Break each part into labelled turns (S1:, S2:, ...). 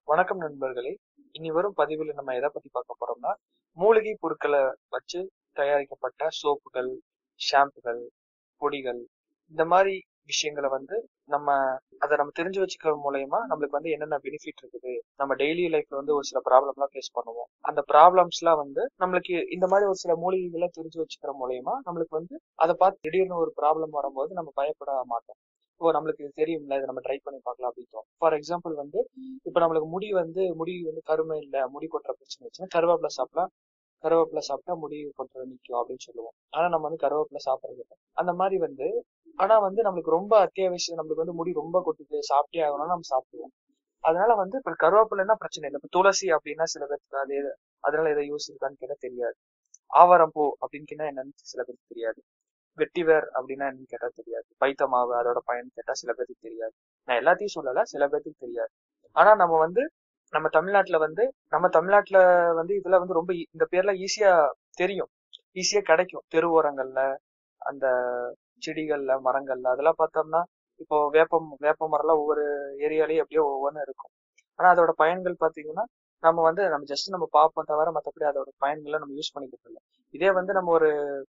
S1: வணக்கம் நண்பர்களே இனி வரும் பதிவில் நம்ம எதை பத்தி பார்க்க போறோம்னா மூலிகை பொருட்களை வச்சு தயாரிக்கப்பட்ட சோப்புகள் ஷாம்புகள் பொடிகள் இந்த மாதிரி விஷயங்களை வந்து நம்ம அதை நம்ம தெரிஞ்சு வச்சுக்கிற மூலயமா நம்மளுக்கு வந்து என்னென்ன பெனிஃபிட் இருக்குது நம்ம டெய்லி லைஃப்ல வந்து ஒரு சில ப்ராப்ளம்லாம் ஃபேஸ் பண்ணுவோம் அந்த ப்ராப்ளம்ஸ்லாம் வந்து நம்மளுக்கு இந்த மாதிரி ஒரு சில மூலிகைகளை தெரிஞ்சு வச்சுக்கிற மூலயமா நம்மளுக்கு வந்து அதை பார்த்து திடீர்னு ஒரு ப்ராப்ளம் வரும்போது நம்ம பயப்பட மாட்டோம் ஓ நம்மளுக்கு இது தெரியும்ல இதை நம்ம ட்ரை பண்ணி பார்க்கலாம் அப்படின்னு ஃபார் எக்ஸாம்பிள் வந்து இப்போ நம்மளுக்கு முடி வந்து முடி வந்து கருமை இல்லை முடி கொட்டுற பிரச்சனை வச்சுன்னா கருவேப்பிலை சாப்பிடலாம் கருவேப்பிலை சாப்பிட்டா முடி கொட்டுறது நிற்கும் அப்படின்னு சொல்லுவோம் ஆனா நம்ம வந்து கருவேப்பிலை சாப்பிட்றது இல்லை அந்த மாதிரி வந்து ஆனா வந்து நம்மளுக்கு ரொம்ப அத்தியாவசியம் நம்மளுக்கு வந்து முடி ரொம்ப கொட்டுது சாப்பிட்டே ஆகணும்னா நம்ம சாப்பிடுவோம் அதனால வந்து இப்ப கருவேப்பிலைன்னா பிரச்சனை இல்லை இப்ப துளசி அப்படின்னா சில பேருக்கு அது எது- அதனால எதை யூஸ் இருக்கான்னு கேட்டா தெரியாது ஆவாரம் பூ அப்படின்னு என்னன்னு சில பேருக்கு தெரியாது வெட்டிவேர் அப்படின்னா என்னன்னு கேட்டா தெரியாது பைத்த மாவு அதோட பயன் கேட்டா சில பேருக்கு தெரியாது நான் எல்லாத்தையும் சொல்லல சில பேருக்கு தெரியாது ஆனா நம்ம வந்து நம்ம தமிழ்நாட்டுல வந்து நம்ம தமிழ்நாட்டுல வந்து இதுல வந்து ரொம்ப ஈ- இந்த பேர்ல ஈஸியா தெரியும் ஈஸியா கிடைக்கும் தெரு ஓரங்கள்ல அந்த செடிகள்ல மரங்கள்ல அதெல்லாம் பார்த்தோம்னா இப்போ வேப்பம் வேப்ப மரம்லாம் ஒவ்வொரு ஏரியாலயும் எப்படியோ ஒவ்வொன்றும் இருக்கும் ஆனா அதோட பயன்கள் பாத்தீங்கன்னா நம்ம வந்து நம்ம ஜஸ்ட் நம்ம பார்ப்போம் தவிர மற்றபடி அதோட பயன்களை நம்ம யூஸ் பண்ணிக்கிறது இல்லை இதே வந்து நம்ம ஒரு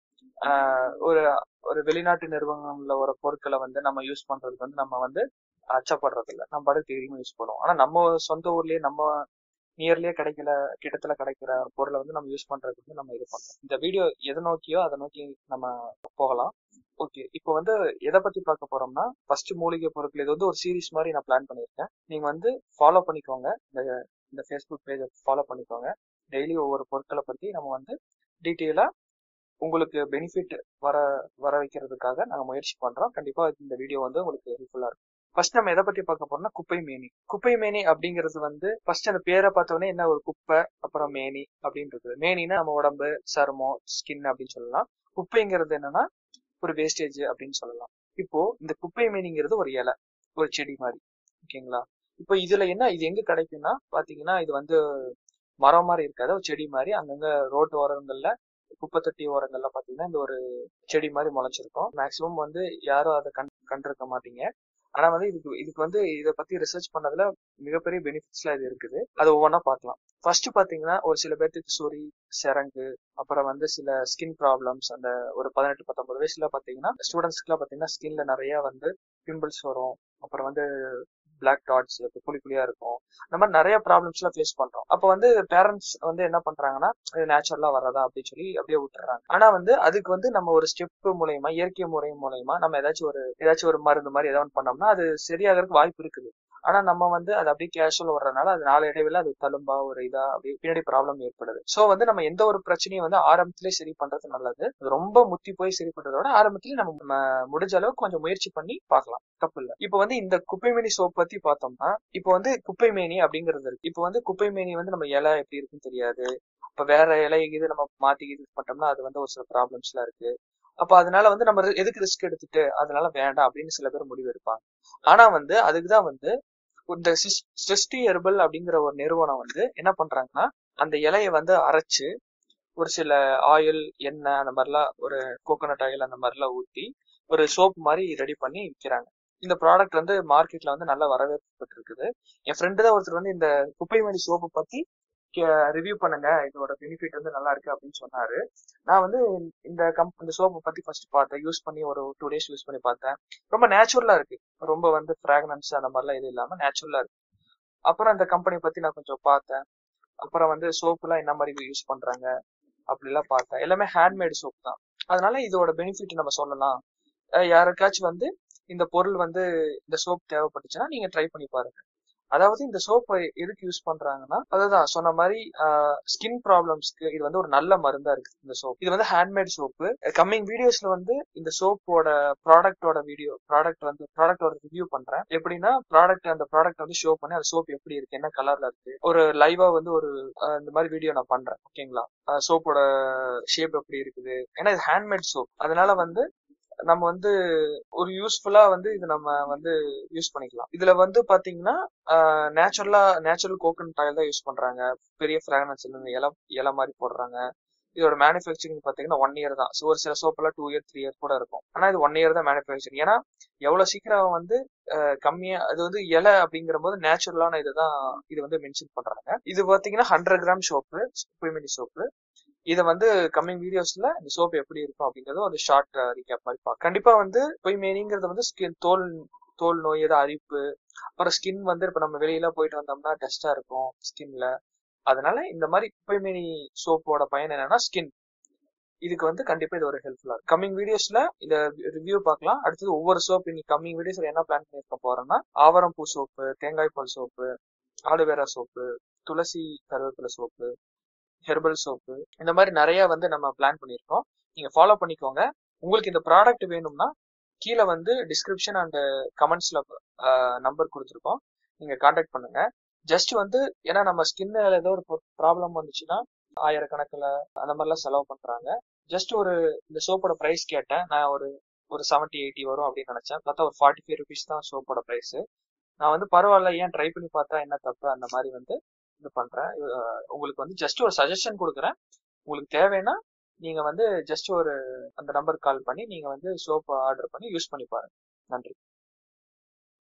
S1: ஆஹ் ஒரு ஒரு வெளிநாட்டு நிறுவனங்கள்ல ஒரு பொருட்களை வந்து நம்ம யூஸ் பண்றதுக்கு வந்து நம்ம வந்து அச்சப்படுறது இல்லை நம்ம பாட்டுக்கு தைரியமா யூஸ் பண்ணுவோம் ஆனா நம்ம சொந்த ஊர்லயே நம்ம நியர்லயே கிடைக்கல கிட்டத்துல கிடைக்கிற பொருளை வந்து நம்ம யூஸ் பண்றதுக்கு வந்து நம்ம இது பண்றோம் இந்த வீடியோ எதை நோக்கியோ அதை நோக்கி நம்ம போகலாம் ஓகே இப்போ வந்து எதை பத்தி பார்க்க போறோம்னா ஃபர்ஸ்ட் மூலிகை பொருட்கள் இது வந்து ஒரு சீரிஸ் மாதிரி நான் பிளான் பண்ணியிருக்கேன் நீங்க வந்து ஃபாலோ பண்ணிக்கோங்க இந்த இந்த ஃபேஸ்புக் பேஜை ஃபாலோ பண்ணிக்கோங்க டெய்லி ஒவ்வொரு பொருட்களை பத்தி நம்ம வந்து டீட்டெயிலா உங்களுக்கு பெனிஃபிட் வர வர வைக்கிறதுக்காக நாங்க முயற்சி பண்றோம் கண்டிப்பா இந்த வீடியோ வந்து உங்களுக்கு ஹெல்ப்ஃபுல்லா இருக்கும் ஃபர்ஸ்ட் நம்ம எதை பத்தி பார்க்க போறோம்னா குப்பை மேனி குப்பை மேனி அப்படிங்கிறது வந்து ஃபர்ஸ்ட் அந்த பேரை பார்த்தோன்னே என்ன ஒரு குப்பை அப்புறம் மேனி அப்படின்னு இருக்குது மேனினா நம்ம உடம்பு சருமம் ஸ்கின் அப்படின்னு சொல்லலாம் குப்பைங்கிறது என்னன்னா ஒரு வேஸ்டேஜ் அப்படின்னு சொல்லலாம் இப்போ இந்த குப்பை மேனிங்கிறது ஒரு இலை ஒரு செடி மாதிரி ஓகேங்களா இப்போ இதுல என்ன இது எங்க கிடைக்கும்னா பாத்தீங்கன்னா இது வந்து மரம் மாதிரி இருக்காது ஒரு செடி மாதிரி அங்கங்க ரோட்டு ஓரங்கள்ல குப்பை தொட்டி ஓரங்கள்ல பாத்தீங்கன்னா இந்த ஒரு செடி மாதிரி முளைச்சிருக்கும் மேக்சிமம் வந்து யாரும் அதை கண் கண்டிருக்க மாட்டீங்க ஆனா வந்து இதுக்கு இதுக்கு வந்து இதை பத்தி ரிசர்ச் பண்ணதுல மிகப்பெரிய பெனிஃபிட்ஸ்லாம் இது இருக்குது அது ஒவ்வொன்றா பார்க்கலாம் ஃபர்ஸ்ட் பாத்தீங்கன்னா ஒரு சில பேர்த்துக்கு சொறி சிரங்கு அப்புறம் வந்து சில ஸ்கின் ப்ராப்ளம்ஸ் அந்த ஒரு பதினெட்டு பத்தொன்பது வயசுல பாத்தீங்கன்னா ஸ்டூடெண்ட்ஸ்க்குலாம் பாத்தீங்கன்னா ஸ்கின்ல நிறைய வந்து பிம்பிள்ஸ் வரும் அப்புறம் வந்து பிளாக் டாட்ஸ் புளி புளியா இருக்கும் இந்த மாதிரி நிறைய ப்ராப்ளம்ஸ் எல்லாம் ஃபேஸ் பண்றோம் அப்ப வந்து பேரண்ட்ஸ் வந்து என்ன பண்றாங்கன்னா இது நேச்சுரலா வர்றதா அப்படின்னு சொல்லி அப்படியே விட்டுறாங்க ஆனா வந்து அதுக்கு வந்து நம்ம ஒரு ஸ்டெப் மூலயமா இயற்கை முறை மூலயமா நம்ம ஏதாச்சும் ஒரு ஏதாச்சும் ஒரு மருந்து மாதிரி ஏதாவது ஒண்ணு பண்ணோம்னா அது சரியாகிறதுக்கு வாய்ப்பு இருக்குது ஆனா நம்ம வந்து அது அப்படியே கேஷுவல் வர்றதுனால அது நாளை இடையில அது தழும்பா ஒரு இதா அப்படியே பின்னாடி ப்ராப்ளம் ஏற்படுது சோ வந்து நம்ம எந்த ஒரு பிரச்சனையும் வந்து ஆரம்பத்திலே சரி பண்றது நல்லது அது ரொம்ப முத்தி போய் சரி பண்றதை விட ஆரம்பத்திலே நம்ம நம்ம முடிஞ்ச அளவுக்கு கொஞ்சம் முயற்சி பண்ணி பார்க்கலாம் தப்பு இல்ல இப்போ வந்து இந்த குப்பைமேனி சோப் பத்தி பார்த்தோம்னா இப்போ வந்து குப்பைமேனி அப்படிங்கிறது இருக்கு இப்போ வந்து குப்பைமேனி வந்து நம்ம இலை எப்படி இருக்குன்னு தெரியாது இப்ப வேற இலை இது நம்ம மாத்தி இது பண்ணோம்னா அது வந்து ஒரு சில ப்ராப்ளம்ஸ் எல்லாம் இருக்கு அப்ப அதனால வந்து நம்ம எதுக்கு ரிஸ்க் எடுத்துட்டு அதனால வேண்டாம் அப்படின்னு சில பேர் முடிவு எடுப்பாங்க ஆனா வந்து அதுக்குதான் வந்து இந்த சிஸ்டி ஹெர்பல் அப்படிங்கிற ஒரு நிறுவனம் வந்து என்ன பண்றாங்கன்னா அந்த இலையை வந்து அரைச்சு ஒரு சில ஆயில் எண்ணெய் அந்த மாதிரிலாம் ஒரு கோகோனட் ஆயில் அந்த மாதிரிலாம் ஊத்தி ஒரு சோப் மாதிரி ரெடி பண்ணி விற்கிறாங்க இந்த ப்ராடக்ட் வந்து மார்க்கெட்ல வந்து நல்ல வரவேற்பு இருக்குது என் ஃப்ரெண்டு தான் ஒருத்தர் வந்து இந்த குப்பைமேனி சோப்பு பத்தி ரிவ்யூ பண்ணுங்க இதோட பெனிஃபிட் வந்து நல்லா இருக்கு அப்படின்னு சொன்னாரு நான் வந்து இந்த கம் இந்த சோப்பை பத்தி ஃபர்ஸ்ட் பார்த்தேன் யூஸ் பண்ணி ஒரு டூ டேஸ் யூஸ் பண்ணி பார்த்தேன் ரொம்ப நேச்சுரலா இருக்கு ரொம்ப வந்து ஃப்ராக்னன்ஸ் அந்த மாதிரிலாம் எதுவும் இல்லாம நேச்சுரலா இருக்கு அப்புறம் இந்த கம்பெனி பத்தி நான் கொஞ்சம் பார்த்தேன் அப்புறம் வந்து சோப்புலாம் என்ன மாதிரி யூஸ் பண்றாங்க அப்படிலாம் பார்த்தேன் எல்லாமே ஹேண்ட்மேட் சோப் தான் அதனால இதோட பெனிஃபிட் நம்ம சொல்லலாம் அஹ் யாருக்காச்சும் வந்து இந்த பொருள் வந்து இந்த சோப் தேவைப்பட்டுச்சுன்னா நீங்க ட்ரை பண்ணி பாருங்க அதாவது இந்த சோப் எதுக்கு யூஸ் பண்றாங்கன்னா அதுதான் சொன்ன மாதிரி ஸ்கின் ப்ராப்ளம்ஸ்க்கு இது வந்து ஒரு நல்ல மருந்தா இருக்கு இந்த சோப் இது வந்து ஹேண்ட்மேட் சோப்பு கம்மிங் வீடியோஸ்ல வந்து இந்த சோப்போட ப்ராடக்டோட வீடியோ ப்ராடக்ட் வந்து ப்ராடக்டோட ரிவ்யூ பண்றேன் எப்படின்னா ப்ராடக்ட் அந்த ப்ராடக்ட் வந்து ஷோ பண்ணி அந்த சோப் எப்படி இருக்கு என்ன கலர்ல இருக்கு ஒரு லைவா வந்து ஒரு அஹ், இந்த மாதிரி வீடியோ நான் பண்றேன் ஓகேங்களா சோப்போட ஷேப் எப்படி இருக்குது ஏன்னா இது ஹேண்ட்மேட் சோப் அதனால வந்து நம்ம வந்து ஒரு யூஸ்ஃபுல்லா வந்து இது நம்ம வந்து யூஸ் பண்ணிக்கலாம் இதுல வந்து பாத்தீங்கன்னா நேச்சுரலா நேச்சுரல் கோகனட் ஆயில் தான் யூஸ் பண்றாங்க பெரிய ஃபிராக்ரன்ஸ் இலை இலை மாதிரி போடுறாங்க இதோட மேனுஃபேக்சரிங் பாத்தீங்கன்னா ஒன் இயர் தான் So, ஒரு சில சோப் எல்லாம் டூ இயர் த்ரீ இயர் கூட இருக்கும் ஆனா இது ஒன் இயர் தான் மேனுஃபேக்சரிங் ஏன்னா எவ்வளவு சீக்கிரம் வந்து அஹ், கம்மியா அது வந்து இலை அப்படிங்கிற போது நேச்சுரலான இதுதான் இது வந்து மென்ஷன் பண்றாங்க இது பாத்தீங்கன்னா ஹண்ட்ரட் கிராம் சோப்பு குயிமினி சோப்பு இதை வந்து கம்மிங் வீடியோஸ்ல இந்த சோப் எப்படி இருக்கும் அப்படிங்கறது ஒரு ஷார்ட் ரீகேப் மாதிரி பார்க்க கண்டிப்பா வந்து பொய்மேனிங்கிறது வந்து ஸ்கின் தோல் தோல் நோய் ஏதாவது அரிப்பு அப்புறம் ஸ்கின் வந்து இப்ப நம்ம வெளியில போயிட்டு வந்தோம்னா டஸ்டா இருக்கும் ஸ்கின்ல அதனால இந்த மாதிரி குப்பைமேனி சோப்போட பயன் என்னன்னா ஸ்கின் இதுக்கு வந்து கண்டிப்பா இது ஒரு ஹெல்ப்ஃபுல்லா இருக்கும் கம்மிங் வீடியோஸ்ல இத ரிவ்யூ பார்க்கலாம் அடுத்தது ஒவ்வொரு சோப் இன்னைக்கு கம்மிங் வீடியோஸ்ல என்ன பிளான் பண்ணிருக்க போறோம்னா ஆவரம் பூ சோப்பு தேங்காய் பால் சோப்பு ஆலுவேரா சோப்பு துளசி கருவேப்பிலை சோப்பு ஹெர்பல் சோப்பு இந்த மாதிரி நிறைய வந்து நம்ம பிளான் பண்ணியிருக்கோம் நீங்க ஃபாலோ பண்ணிக்கோங்க உங்களுக்கு இந்த ப்ராடக்ட் வேணும்னா கீழே வந்து டிஸ்கிரிப்ஷன் அண்ட் கமெண்ட்ஸ்ல நம்பர் கொடுத்துருக்கோம் நீங்க காண்டாக்ட் பண்ணுங்க ஜஸ்ட் வந்து ஏன்னா நம்ம ஸ்கின்ல ஏதோ ஒரு ப்ராப்ளம் வந்துச்சுன்னா ஆயிரக்கணக்கில் அந்த மாதிரிலாம் செலவு பண்றாங்க ஜஸ்ட் ஒரு இந்த சோப்போட பிரைஸ் கேட்டேன் நான் ஒரு ஒரு செவன்ட்டி எயிட்டி வரும் அப்படின்னு நினைச்சேன் பார்த்தா ஒரு ஃபார்ட்டி ஃபைவ் ருபீஸ் தான் சோப்போட பிரைஸ் நான் வந்து பரவாயில்ல ஏன் ட்ரை பண்ணி பார்த்தா என்ன தப்பு அந்த மாதிரி வந்து இது பண்றேன் அஹ் உங்களுக்கு வந்து ஜஸ்ட் ஒரு சஜஷன் கொடுக்குறேன் உங்களுக்கு தேவைன்னா நீங்க வந்து ஜஸ்ட் ஒரு அந்த நம்பருக்கு கால் பண்ணி நீங்க வந்து சோப் ஆர்டர் பண்ணி யூஸ் பண்ணி பாருங்க நன்றி